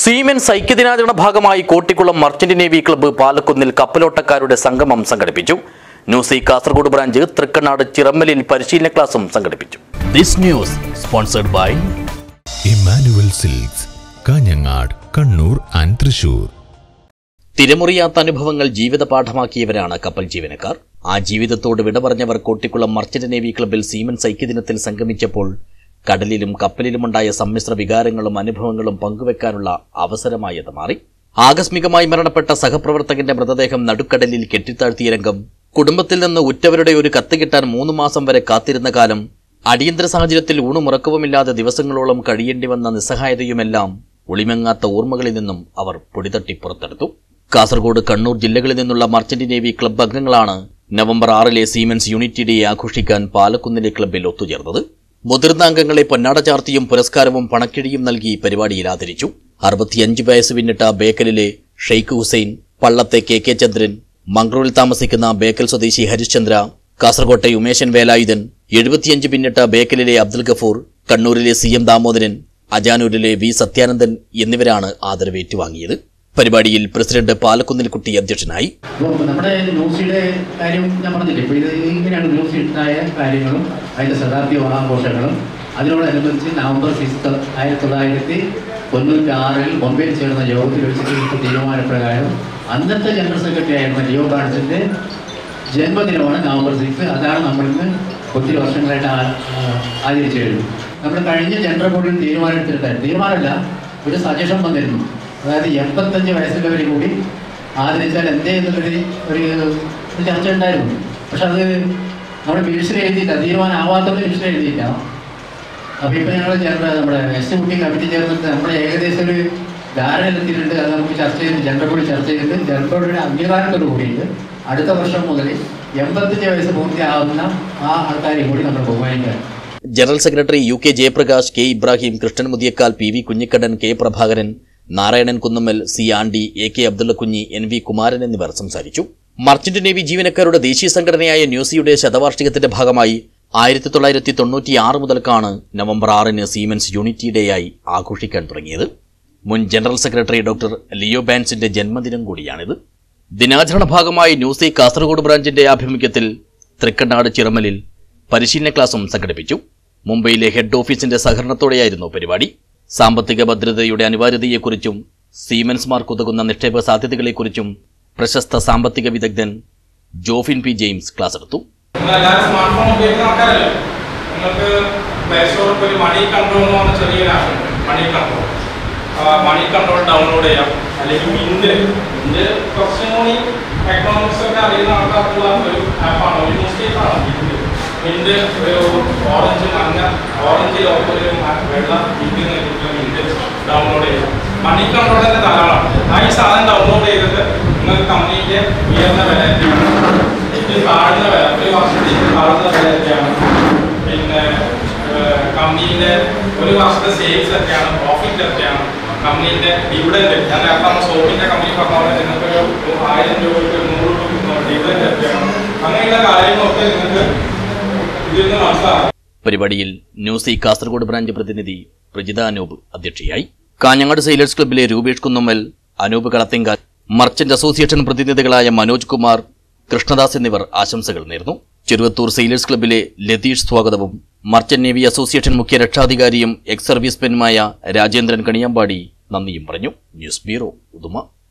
siemens ഐക്യദിനാചരണ ഭാഗമായി Kottikulam merchant navy club പാലക്കുന്നിൽ കപ്പലോട്ടക്കാരുടെ സംഗമം സംഘടിപ്പിച്ചു ന്യൂസി കാസർഗോഡ് ബ്രാഞ്ച് തൃക്കണ്ണാട് ചിറമ്മലിൽ പരിശീലന ക്ലാസും സംഘടിപ്പിച്ചു this news sponsored by Immanuel silks Kanhangad Kannur and Thrissur തിരമുറിയാത്ത അനുഭവങ്ങൾ ജീവിത പാഠമാക്കിയവരാണ് കപ്പൽ ജീവനക്കാർ ആ ജീവിതത്തോട് വിട പറഞ്ഞവർ കോട്ടിക്കുളം മർച്ചന്റ് നേവി ക്ലബ്ബിൽ സീമെൻസ് ഐക്യദിനത്തിൽ സംഗമിച്ചപ്പോൾ കടലിലും കപ്പലിലുമുണ്ടായ സമ്മിശ്ര വികാരങ്ങളും അനുഭവങ്ങളും പങ്കുവെക്കാനുള്ള അവസരമായി അത് മാറി ആകസ്മികമായി മരണപ്പെട്ട സഹപ്രവർത്തകന്റെ മൃതദേഹം നടുക്കടലിൽ കെട്ടിത്താഴ്ത്തിയ രംഗം കുടുംബത്തിൽ നിന്ന് ഉറ്റവരുടെ ഒരു കത്ത് കിട്ടാൻ മൂന്ന് മാസം വരെ കാത്തിരുന്ന കാലം അടിയന്തര സാഹചര്യത്തിൽ ഊണുമുറക്കവുമില്ലാതെ ദിവസങ്ങളോളം കഴിയേണ്ടി വന്ന നിസ്സഹായതയുമെല്ലാം ഒളിമങ്ങാത്ത ഓർമ്മകളിൽ നിന്നും അവർ പൊടിതട്ടി പുറത്തെടുത്തു കാസർഗോഡ് കണ്ണൂർ ജില്ലകളിൽ നിന്നുള്ള മർച്ചന്റ് നേവി ക്ലബ്ബ് അംഗങ്ങളാണ് നവംബർ ആറിലെ സീമെൻസ് യൂണിറ്റി ഡേ ആഘോഷിക്കാൻ പാലക്കുന്നിലെ ക്ലബ്ബിൽ ഒത്തുചേർന്നത് മുതിർന്ന അംഗങ്ങളെ പൊന്നാട ചാർത്തിയും പുരസ്കാരവും പണക്കിഴിയും നൽകി പരിപാടിയിൽ ആദരിച്ചു അറുപത്തിയഞ്ച് വയസ്സ് പിന്നിട്ട ബേക്കലിലെ ഷെയ്ഖ് ഹുസൈൻ പള്ളത്തെ കെ കെ ചന്ദ്രൻ മംഗ്ലൂരിൽ താമസിക്കുന്ന ബേക്കൽ സ്വദേശി ഹരിശ്ചന്ദ്ര കാസർകോട്ടെ ഉമേശൻ വേലായുധൻ എഴുപത്തിയഞ്ച് പിന്നിട്ട ബേക്കലിലെ അബ്ദുൽ ഗഫൂർ കണ്ണൂരിലെ സി എം ദാമോദരൻ അജാനൂരിലെ വി സത്യാനന്ദൻ എന്നിവരാണ് ആദരവ് ഏറ്റുവാങ്ങിയത് പരിപാടിയിൽ പ്രസിഡന്റ് പാലക്കുന്നിൽ കുട്ടി അധ്യക്ഷനായി അപ്പോൾ നമ്മുടെ ന്യൂസിയുടെ കാര്യം ഞാൻ പറഞ്ഞില്ലേ ഇപ്പോൾ ഇത് ഇങ്ങനെയാണ് ന്യൂസ് ഉണ്ടായ കാര്യങ്ങളും അതിൻ്റെ ശതാബ്ദി ആഘോഷങ്ങളും അതിനോടനുബന്ധിച്ച് നവംബർ സിക്സ് ആയിരത്തി തൊള്ളായിരത്തി തൊണ്ണൂറ്റി ആറിൽ ബോംബെയിൽ ചേർന്ന യോഗത്തിൽ വെച്ചിട്ട് എടുത്ത തീരുമാനപ്രകാരം അന്നത്തെ ജനറൽ സെക്രട്ടറി ആയിരുന്ന ലിയോ ബാൺസിൻ്റെ ജന്മദിനമാണ് നവംബർ സിക്സ് അതാണ് നമ്മളിന്ന് ഒത്തിരി വർഷങ്ങളായിട്ട് ആ- ആ- ആചരിച്ചു കഴിഞ്ഞു നമ്മൾ കഴിഞ്ഞ ജനറൽ ബോർഡിൽ തീരുമാനമെടുത്തിട്ടുണ്ടായിരുന്നു തീരുമാനമല്ല ഒരു സജഷൻ വന്നിരുന്നു അതായത് എൺപത്തഞ്ച് വയസ്സുള്ളവരെ കൂടി ആദരിച്ചാൽ എന്തേ എന്നുള്ളൊരു ഒരു ഒരു ചർച്ച ഉണ്ടായിരുന്നു പക്ഷെ അത് നമ്മൾ മിനിസ്റ്റർ എഴുതിയില്ല തീരുമാനമാവാത്തത് മിനിസ്റ്റർ എഴുതിയില്ല അപ്പോൾ ഇപ്പോൾ ഞങ്ങൾ ചേർന്ന നമ്മുടെ എസ് കുട്ടി കമ്മിറ്റി ചേർന്നിട്ട് നമ്മൾ ഏകദേശം ഒരു ധാരണയിലെത്തിയിട്ടുണ്ട് അത് നമുക്ക് ചർച്ച ചെയ്ത് ജനറൽ ബോഡി ചർച്ച ചെയ്തിട്ട് ജനറൽ ബോഡിയുടെ അംഗീകാരത്തോട് കൂടിയിട്ട് അടുത്ത വർഷം മുതൽ എൺപത്തഞ്ച് വയസ്സ് പൂർത്തിയാവുന്ന ആ ആൾക്കാരെയും കൂടി നമ്മൾ ബഹുമാനിക്കുക general secretary U K Jayaprakash K Ibrahim Krishnan Muthiyakkal P V Kunhikannan K Prabhakaran Narayanan Kunnummal C Andi A K Abdullakunhi N V Kumaran എന്നിവർ സംസാരിച്ചു മർച്ചന്റ് നേവി ജീവനക്കാരുടെ ദേശീയ സംഘടനയായ ന്യൂസിയുടെ ശതവാർഷികത്തിന്റെ ഭാഗമായി ആയിരത്തി തൊള്ളായിരത്തി തൊണ്ണൂറ്റി ആറ് മുതൽക്കാണ് നവംബർ ആറിന് സീമെൻസ് യൂണിറ്റി ഡേ ആയി ആഘോഷിക്കാൻ തുടങ്ങിയത് മുൻ ജനറൽ സെക്രട്ടറി ഡോക്ടർ ലിയോ ബാൻസിന്റെ ജന്മദിനം കൂടിയാണിത് ദിനാചരണ ഭാഗമായി ന്യൂസി കാസർഗോഡ് ബ്രാഞ്ചിന്റെ ആഭിമുഖ്യത്തിൽ തൃക്കണ്ണാട് ചിറമലിൽ പരിശീലന ക്ലാസും സംഘടിപ്പിച്ചു മുംബൈയിലെ ഹെഡ് ഓഫീസിന്റെ സഹകരണത്തോടെയായിരുന്നു പരിപാടി സാമ്പത്തിക ഭദ്രതയുടെ അനിവാര്യതയെക്കുറിച്ചും സീമൻസ്മാർക്ക് ഉതകുന്ന നിക്ഷേപ സാധ്യതകളെക്കുറിച്ചും പ്രശസ്ത സാമ്പത്തിക വിദഗ്ധൻ ജോഫിൻ പി ജെയിംസ് ക്ലാസ് എടുത്തു നിങ്ങളെല്ലാവരും സ്മാർട്ട് ഫോൺ ഉപയോഗിക്കുന്ന ആൾക്കാരല്ലേ നിങ്ങൾക്ക് പ്ലേ സ്റ്റോറിൽ പോയി മണി കൺട്രോൾ എന്ന് പറഞ്ഞ ചെറിയൊരു ആപ്പ് ഉണ്ട് money control money control download ചെയ്യാം അല്ലെങ്കിൽ മിന്റ് മിന്റ് കുറച്ചും കൂടി എക്കണോമിക്സ് ഒക്കെ അറിയുന്ന ആൾക്കാർക്കുള്ള ഒരു ആപ്പാണ് ഒരു ന്യൂസ് പേപ്പറാണ് മിന്റ് മിന്റ് ഒരു ഓറഞ്ച് മഞ്ഞ ഓറഞ്ചിൽ ഒരു മ- വെള്ള മിന്റ് മിന്റ് ഡൗൺലോഡ് ചെയ്യാം മണി കൺട്രോളിന്റെ ധാരാളമാണ് ആ ഈ സാധനം ഡൗൺലോഡ് ചെയ്തിട്ട് നിങ്ങൾക്ക് കമ്പനിക്ക് ഉയർന്ന വില ഏറ്റവും താഴ്ന്ന വില ഒരു വർഷത്തെ ഏറ്റവും താഴ്ന്ന വില ഒക്കെയാണ് പിന്നെ കമ്പനീൻ്റെ ഒരു വർഷത്തെ സെയിൽസ് ഒക്കെയാണ് പ്രോഫിറ്റ് ഒക്കെയാണ് കമ്പനീൻ്റെ ഡിവിഡൻഡ് ഞാൻ നേരത്തെ നമ്മൾ സോപ്പിൻ്റെ കമ്പനി പറഞ്ഞ പോലെ നിങ്ങൾക്ക് ഒരു ആയിരം രൂപയ്ക്ക് ഒരു നൂറ് രൂപ ഡിവിഡൻഡ് ഒക്കെയാണ് അങ്ങനെയുള്ള കാര്യങ്ങളൊക്കെ നിങ്ങൾക്ക് ഇതിൽ നിന്ന് മനസ്സിലാക്കാം പരിപാടിയിൽ ന്യൂസി കാസർഗോഡ് ബ്രാഞ്ച് പ്രതിനിധി പ്രജിത അനൂപ് അധ്യക്ഷയായി കാഞ്ഞങ്ങാട് സെയിലേഴ്സ് ക്ലബ്ബിലെ രൂപേഷ് കുന്നമ്മൽ അനൂപ് കളത്തിങ്കാൽ മർച്ചന്റ് അസോസിയേഷൻ പ്രതിനിധികളായ മനോജ് കുമാർ കൃഷ്ണദാസ് എന്നിവർ ആശംസകൾ നേർന്നു ചെറുവത്തൂർ സെയിലേഴ്സ് ക്ലബ്ബിലെ ലതീഷ് സ്വാഗതവും മർച്ചന്റ് നേവി അസോസിയേഷൻ മുഖ്യ രക്ഷാധികാരിയും എക്സ് സർവീസ്മെനുമായ രാജേന്ദ്രൻ കണിയാമ്പാടി നന്ദിയും പറഞ്ഞു ന്യൂസ് ബ്യൂറോ ഉദുമ